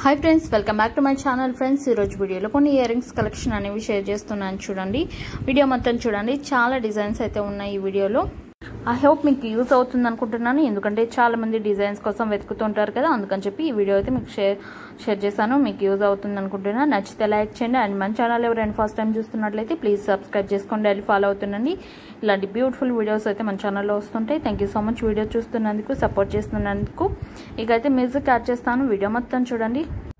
hi friends welcome back to my channel friends ఈరోజు వీడియోలో కొన్ని ఇయర్ రింగ్స్ కలెక్షన్ అనేవి షేర్ చేస్తున్నాను చూడండి వీడియో మొత్తం చూడండి చాలా డిజైన్స్ అయితే ఉన్నాయి ఈ వీడియోలో ఐ హోప్ మీకు యూజ్ అవుతుంది అనుకుంటున్నాను ఎందుకంటే చాలా మంది డిజైన్స్ కోసం వెతుకుతుంటారు కదా అందుకని చెప్పి ఈ వీడియో అయితే మీకు షేర్ షేర్ చేశాను మీకు యూజ్ అవుతుంది అనుకుంటున్నాను నచ్చితే లైక్ చేయండి అండ్ మన ఛానల్ ఎవరైనా ఫస్ట్ టైం చూస్తున్నట్లయితే ప్లీజ్ సబ్స్క్రైబ్ చేసుకోండి అది ఫాలో అవుతుండండి ఇలాంటి బ్యూటిఫుల్ వీడియోస్ అయితే మన ఛానల్లో వస్తుంటాయి థ్యాంక్ సో మచ్ వీడియో చూస్తున్నందుకు సపోర్ట్ చేస్తున్నందుకు ఇకైతే మ్యూజిక్ యాడ్ చేస్తాను వీడియో మొత్తం చూడండి